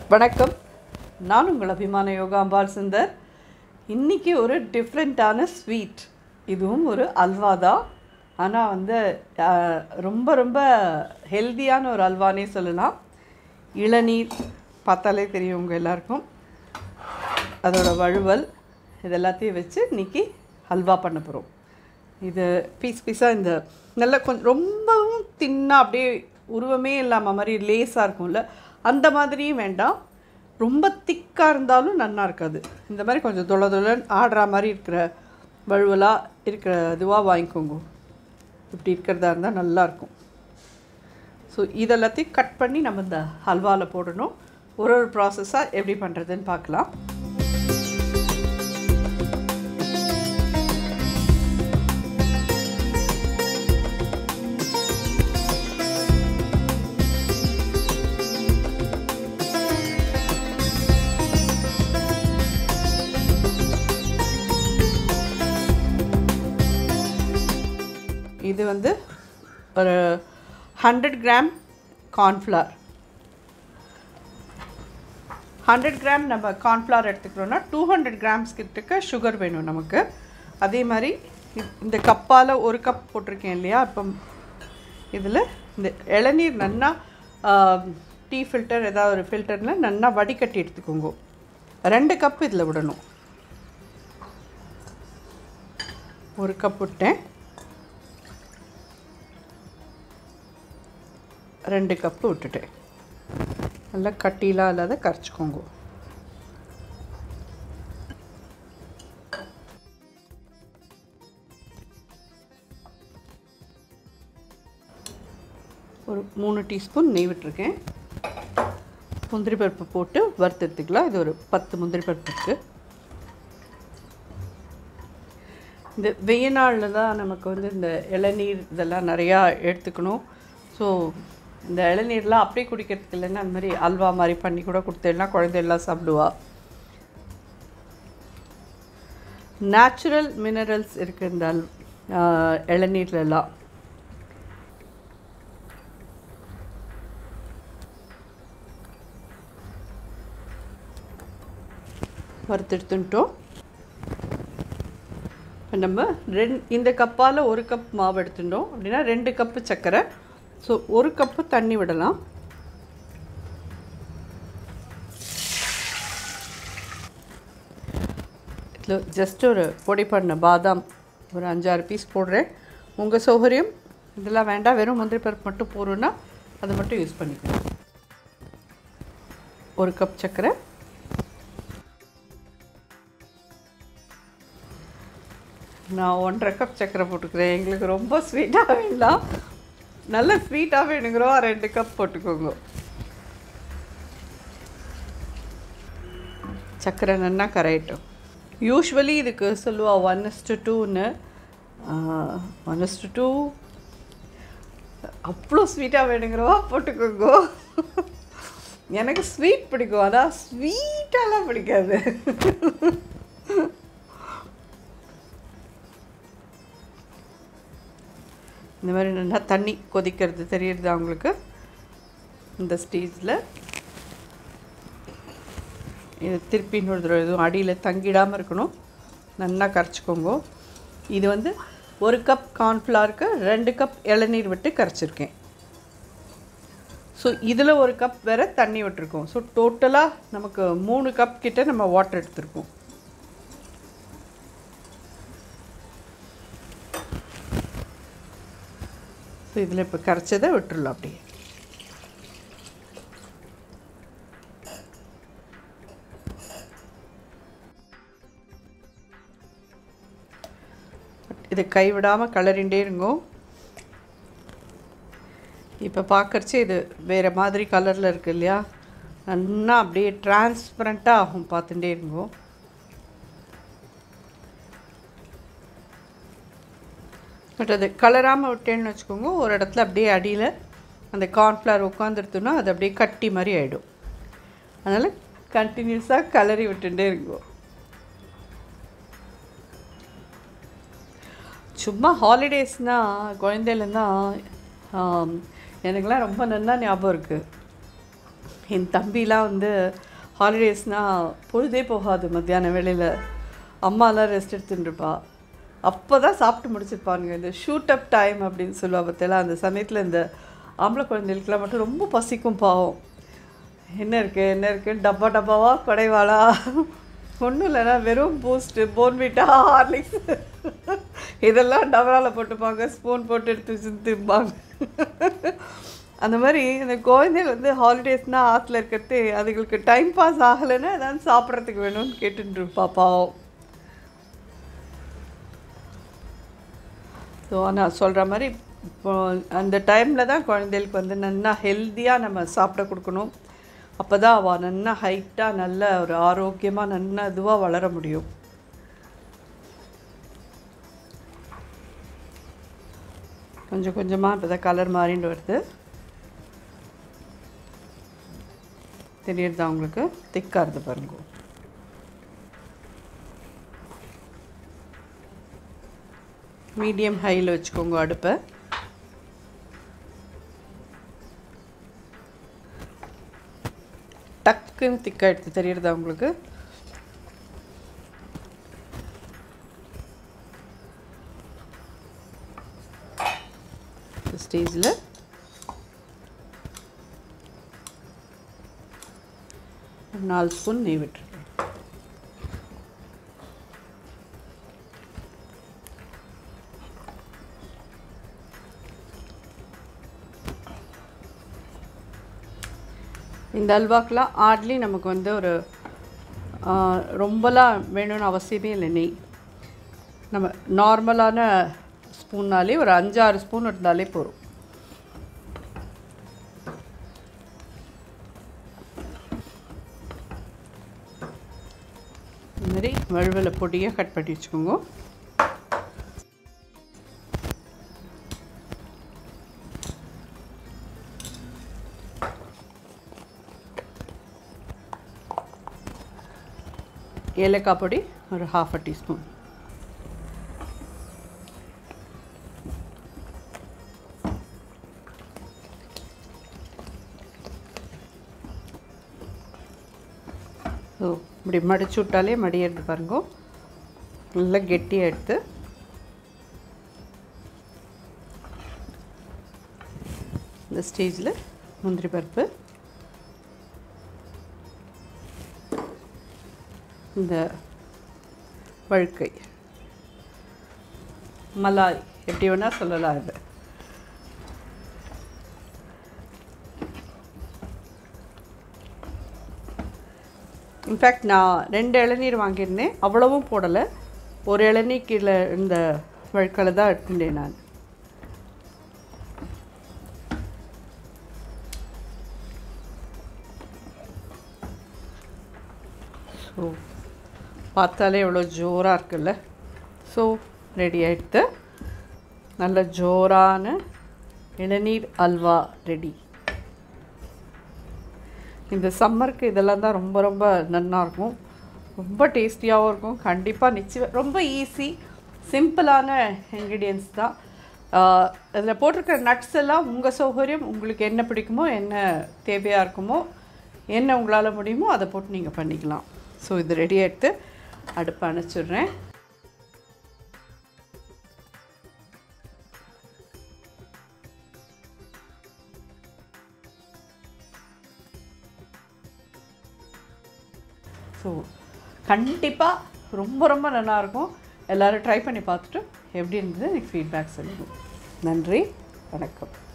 வணக்கம் நான் உங்கள் அபிமான யோகாம்பால் சுந்தர் இன்றைக்கி ஒரு டிஃப்ரெண்ட்டான ஸ்வீட் இதுவும் ஒரு அல்வா தான் ஆனால் வந்து ஆஹ், ரொம்ப ரொம்ப ஹெல்தியான ஒரு அல்வானே சொல்லலாம் இளநீர் பார்த்தாலே தெரியும் உங்கள் எல்லாருக்கும் அதோட வழுவல் இது எல்லாத்தையும் வச்சு இன்றைக்கி ஹல்வா பண்ண போகிறோம் இது பீஸ் பீஸாக இந்த நல்ல கொஞ்சம் ரொம்பவும் தின்னாக அப்படியே உருவமே இல்லாமல் மாதிரி லேஸாக இருக்கும்ல அந்த மாதிரியும் வேண்டாம் ரொம்ப திக்காக இருந்தாலும் நல்லா இருக்காது இந்த மாதிரி கொஞ்சம் தொலை தொலைன்னு ஆடுற மாதிரி இருக்கிற வழுவலாக இருக்கிற இதுவாக வாங்கிக்கோங்க இப்படி இருக்கிறதா இருந்தால் நல்லாயிருக்கும் ஸோ இதெல்லாத்தையும் கட் பண்ணி நம்ம இந்த ஹல்வாவில் போடணும் ஒரு ஒரு ப்ராசஸாக எப்படி பண்ணுறதுன்னு பார்க்கலாம் இது வந்து ஒரு hundred gram cornflour hundred gram நம்ம கார்ன்ஃப்ளவர் எடுத்துக்கிறோன்னா டூ ஹண்ட்ரட் கிராம்ஸ் கிட்டக்க சுகர் வேணும் நமக்கு அதே மாதிரி இ- இந்த கப்பால் ஒரு கப் போட்டிருக்கேன் இல்லையா இப்போ இதில் இந்த இளநீர் நன்னா டீ ஃபில்டர் ஏதாவது ஒரு ஃபில்டரில் நன்னா வடிகட்டி எடுத்துக்கோங்க ரெண்டு கப் இதில் விடணும் ஒரு கப் விட்டேன் ரெண்டு கப்பு விட்டுட்டேன் நல்லா கட்டிலாம் இல்லாத கரைச்சிக்கோங்க ஒரு மூணு டீஸ்பூன் நெய் விட்டுருக்கேன் முந்திரி பருப்பு போட்டு வறுத்தெடுத்துக்கலாம் இது ஒரு பத்து முந்திரி பருப்பு இருக்குது இந்த வெய்ய நாளில் தான் நமக்கு வந்து இந்த இளநீர் இதெல்லாம் நிறையா எடுத்துக்கணும் ஸோ இந்த இளநீர்லாம் அப்படியே குடிக்கிறதுக்கு இல்லைன்னா அந்த மாதிரி அல்வா மாதிரி பண்ணி கூட கொடுத்தேன்னா குழந்தையெல்லாம் சாப்பிடுவா நேச்சுரல் மினரல்ஸ் இருக்குது இந்த அல் ஆஹ் இளநீர்லலாம் வறுத்தெடுத்துட்டோம் இப்போ நம்ம ரெண்டு இந்த கப்பால் ஒரு கப் மாவு எடுத்துட்டோம் அப்படின்னா ரெண்டு கப்பு சர்க்கரை ஸோ ஒரு கப்பு தண்ணி விடலாம் இதில் ஜஸ்ட் ஒரு பொடி பண்ண பாதாம் ஒரு அஞ்சாறு பீஸ் போடுறேன் உங்கள் சௌகரியம் இதெல்லாம் வேண்டாம் வெறும் முந்திரி பருப்பு மட்டும் போடுறோன்னா அதை மட்டும் யூஸ் பண்ணிக்கலாம் ஒரு கப் சர்க்கரை நான் ஒன்றரை கப் சர்க்கரை போட்டுக்கிறேன் எங்களுக்கு ரொம்ப ஸ்வீட்டாக வேண்டாம் நல்ல ஸ்வீட்டாக வேணுங்கிறோ ரெண்டு கப் போட்டுக்கோங்க சர்க்கரை நல்லா கரையட்டும் யூஸ்வலி இதுக்கு சொல்லுவா ஒன் இஸ்டு டூன்னு ஒன் இஸ்டு டூ அவ்வளோ ஸ்வீட்டாக வேணுங்கிறவா போட்டுக்கோங்க எனக்கு ஸ்வீட் பிடிக்கும் அதான் ஸ்வீட்டாலாம் பிடிக்காது இந்த மாதிரி நல்லா தண்ணி கொதிக்கிறது தெரியுது அவங்களுக்கு இந்த ஸ்டேஜில் இது திருப்பி இன்னொரு தடவை எதுவும் அடியில் தங்கிடாமல் இருக்கணும் நல்லா கரைச்சிக்கோங்க இது வந்து ஒரு கப் கார்ன்ஃப்ளவருக்கு ரெண்டு கப் இளநீர் விட்டு கரைச்சிருக்கேன் ஸோ இதில் ஒரு கப் வேறு தண்ணி விட்டுருக்கோம் ஸோ டோட்டலாக நமக்கு மூணு கப் கிட்ட நம்ம வாட்டர் எடுத்திருக்கோம் ஸோ இதில் இப்போ கரைச்சதை விட்டுறலாம் அப்படியே இதை கைவிடாமல் கலரிண்டே இருங்கோ இப்போ பார்க்கறச்சே இது வேறு மாதிரி கலரில் இருக்கு இல்லையா நல்லா அப்படியே டிரான்ஸ்பரண்ட்டாக ஆகும் பார்த்துட்டே இருங்கோ பட் அது கலராமல் விட்டேன்னு வச்சுக்கோங்க ஒரு இடத்துல அப்படியே அடியில் அந்த கார்ன்ஃப்ளவர் உட்காந்துருத்தோன்னா அது அப்படியே கட்டி மாதிரி ஆகிடும் அதனால் கண்டினியூஸாக கலரி விட்டுட்டே இருக்கோம் சும்மா ஹாலிடேஸ்னால் குழந்தையிலந்தான் எனக்கெல்லாம் ரொம்ப நல்லா ஞாபகம் இருக்குது என் தம்பிலாம் வந்து ஹாலிடேஸ்னால் பொழுதே போகாது மத்தியான வேளையில் அம்மாலாம் ரெஸ்ட் எடுத்துட்டு இருப்பா அப்போ தான் சாப்பிட்டு முடிச்சிருப்பானுங்க இந்த ஷூட் அப் டைம் அப்படின்னு சொல்லுவா பற்றியெல்லாம் அந்த சமயத்தில் இந்த ஆம்பளை குழந்தைகளுக்குலாம் மட்டும் ரொம்ப பசிக்கும் பாவம் என்ன இருக்குது என்ன இருக்குது டப்பா டப்பாவா குடைவாளா ஒன்றும் இல்லைனா வெறும் பூஸ்ட்டு போன்விட்டா ஹார்லிக்ஸ் இதெல்லாம் டவரால் போட்டுப்பாங்க ஸ்பூன் போட்டு எடுத்து வச்சு திம்பாங்க அந்த மாதிரி இந்த குழந்தைகள் வந்து ஹாலிடேஸ்னால் ஆற்றுல இருக்கிறது அதுங்களுக்கு டைம் பாஸ் ஆகலைன்னா ஏதாவது சாப்பிட்றதுக்கு வேணும்னு கேட்டுட்டு இருப்பா பாவம் ஸோ நான் சொல்கிற மாதிரி இப்போ அந்த டைமில் தான் குழந்தைகளுக்கு வந்து நல்லா ஹெல்த்தியாக நம்ம சாப்பிட கொடுக்கணும் அப்போ தான் அவள் நல்லா ஹைட்டாக நல்ல ஒரு ஆரோக்கியமாக நல்லா இதுவாக வளர முடியும் கொஞ்சம் கொஞ்சமாக இப்போ தான் கலர் மாறிட்டு வருது தெரியுறதா உங்களுக்கு திக்காக இருந்து பாருங்க மீடியம் ஹையில் வச்சுக்கோங்க அடுப்பை டக்குன்னு திக்காக எடுத்து தெரியுறதா உங்களுக்கு ஸ்டேஜில் ஒரு நாலு ஸ்பூன் நெய் விட்டுருக்கேன் இந்த அல்வாக்கெலாம் ஆட்லி நமக்கு வந்து ஒரு ஆ, ரொம்பலாம் வேணும்னு அவசியமே இல்லை நெய் நம்ம நார்மலான ஸ்பூன்னாலே ஒரு அஞ்சாறு ஸ்பூன் இருந்தாலே போதும் இந்த மாதிரி வழுவலை பொடியாக கட் பண்ணி வச்சுக்கோங்க ஏலக்காய் பொடி ஒரு ஹாஃப் அ டீஸ்பூன் ஸோ இப்படி மடிச்சு விட்டாலே மடியெடுத்து பாருங்க நல்லா கெட்டியாக எடுத்து இந்த ஸ்டேஜில் முந்திரி பருப்பு இந்த வழுக்கை மலாய் எப்படி வேணால் சொல்லலாம் இது இன்ஃபேக்ட் நான் ரெண்டு இளநீர் வாங்கியிருந்தேன் அவ்வளவும் போடலை ஒரு இளநீர் கீழே இந்த வழுக்கலை தான் எடுத்துட்டேன் நான் ஸோ பார்த்தாலே எவ்வளோ ஜோராக இருக்குல்ல ஸோ ரெடி ஆகிடுது நல்ல ஜோரான இளநீர் அல்வா ரெடி இந்த சம்மருக்கு இதெல்லாம் தான் ரொம்ப ரொம்ப நல்லா இருக்கும் ரொம்ப டேஸ்டியாகவும் இருக்கும் கண்டிப்பாக நிச்சயம் ரொம்ப ஈஸி சிம்பிளான இன்க்ரீடியன்ஸ் தான் அதில் போட்டிருக்கிற நட்ஸ் எல்லாம் உங்கள் சௌகரியம் உங்களுக்கு என்ன பிடிக்குமோ என்ன தேவையாக இருக்குமோ என்ன உங்களால் முடியுமோ அதை போட்டு நீங்கள் பண்ணிக்கலாம் ஸோ இது ரெடி எடுத்து அடுப்பை அணைச்சிடுறேன் ஸோ கண்டிப்பாக ரொம்ப ரொம்ப நல்லாயிருக்கும் எல்லோரும் ட்ரை பண்ணி பார்த்துட்டு எப்படி இருந்தது எனக்கு ஃபீட்பேக் சொல்லுங்கள் நன்றி வணக்கம்